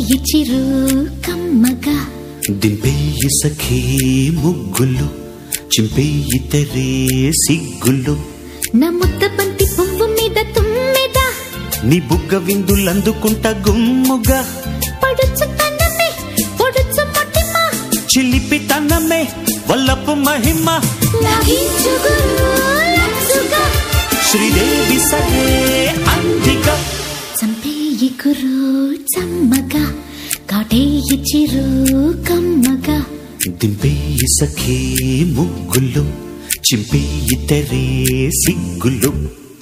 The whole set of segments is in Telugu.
ఇచ్చిరు కమ్మగా దింపేయి సఖీ ముగ్గులు చింపేయి తెరే సిగ్గులు నా ముద్ద బంతి పువ్వు మీద తుమ్మెద నీ బుగ్గ విందులందుకుంటా గుమ్ముగా పడుచు తనమే పొడుచు మొటిమ చిలిపి తనమే వల్లపు మహిమ లాగించు గురు లచ్చుగా శ్రీదేవి సరే అందిక చంపేయి కురు చమ్మగా కాటేయి చిరు కమ్మగా దింపేయి సఖీ ముగ్గులు చింపేయి తెరే సిగ్గులు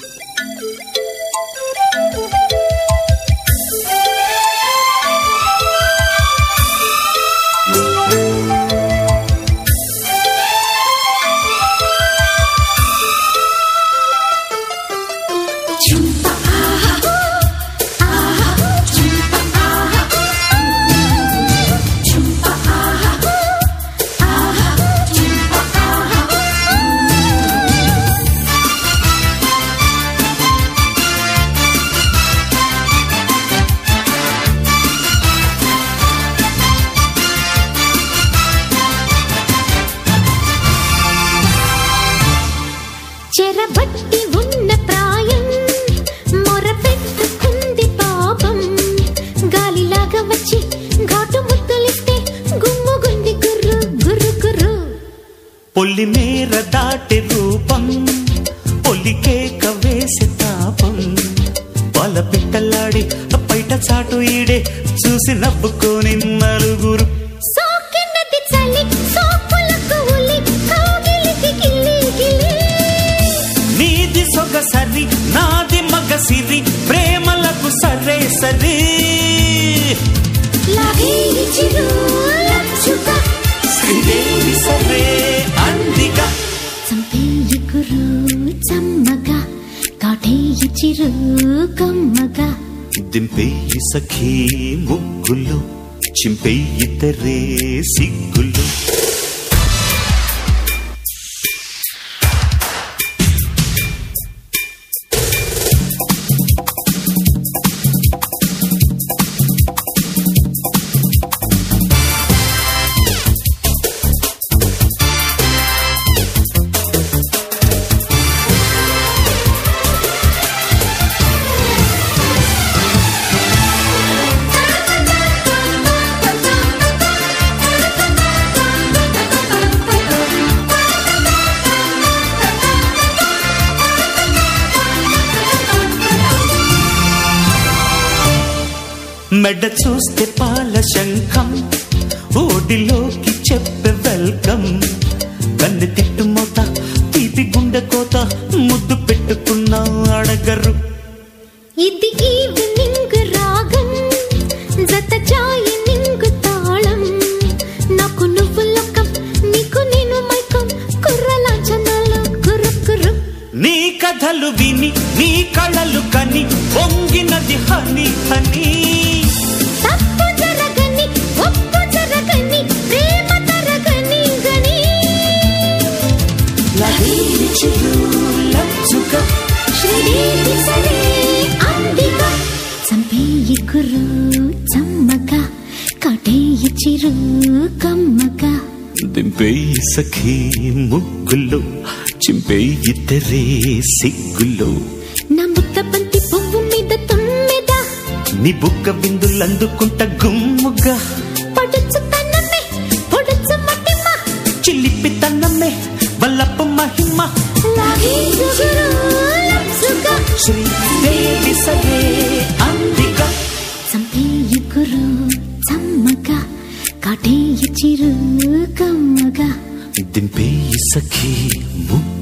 చుంప ఆహా ఆహా చుంప ఆహా చుంప ఆహా ఆహా చుంప ఆహా చెరబట్టి ఉన్న ప్రాయం మొరపెట్టుకుంది పాపం గాలిలాగా వచ్చి ఘాటు ముద్దులిస్తే గుమ్ముగుంది గుర్రు గుర్రు గుర్రు పొల్లి మేర దాటి రూపం పొలికేక వేసి తాపం వాళ్ళ పిట్టలాడి బయట చాటు ఈడే చూసి నవ్వుకొని నలుగురు సోకినది చలి సోకులకు ఉలి కౌగిలికి గిల్లి గిల్లి నీది సొగసరి నాది మగసిరి ప్రేమలకు సరే సరి లాగే చిరు లచ్చుగా శ్రీదేవి సరే అందిగా చంపేయి గురు చమ్మగా కాటేయి చిరు కమ్మగా దింపేయి సఖీ ముగ్గులు చింపేయి తెరే సిగ్గులు మెడ చూస్తే పాల శంఖం ఓడిలోకి చెప్పే వెల్కమ్ కన్ను తిట్టు మోత తీపి గుండె కోత ముద్దు పెట్టుకున్నా అడగరు ఇది ఈవినింగ్ రాగం జత చాయి నింగు తాళం నాకు నువ్వు లోకం నీకు నేను మైకం కుర్రలాంఛనాలు కుర్రు కుర్రు నీ కథలు విని నీ కళలు కని పొంగినది హని హని తప్పు జరగని ఒప్పు జరగని ప్రేమ తరగని గని లచ్చుగా శ్రీదేవి సరే అందిగా చంపేయి కుర్రు చమ్మగా కాటేయి చిరు కమ్మగా దింపేయి సఖీ ముగ్గులు చింపేయి తెరే సిగ్గులు నా ముద్ద బంతి పువ్వు మీద తుమ్మెద నీ బుగ్గ బిందులందుకుంట గుమ్ముగా పడుచు తనమే పొడుచు మటిమ చిలిపి తన్నమే వల్లపు మహిమ లాగే గురు లచ్చుగా శ్రీదేవి సరే అందిక చంపేయి గురు చమ్మగా కాటేయి చిరు కమ్మగా దింపేయి సఖీ ముగ్గులు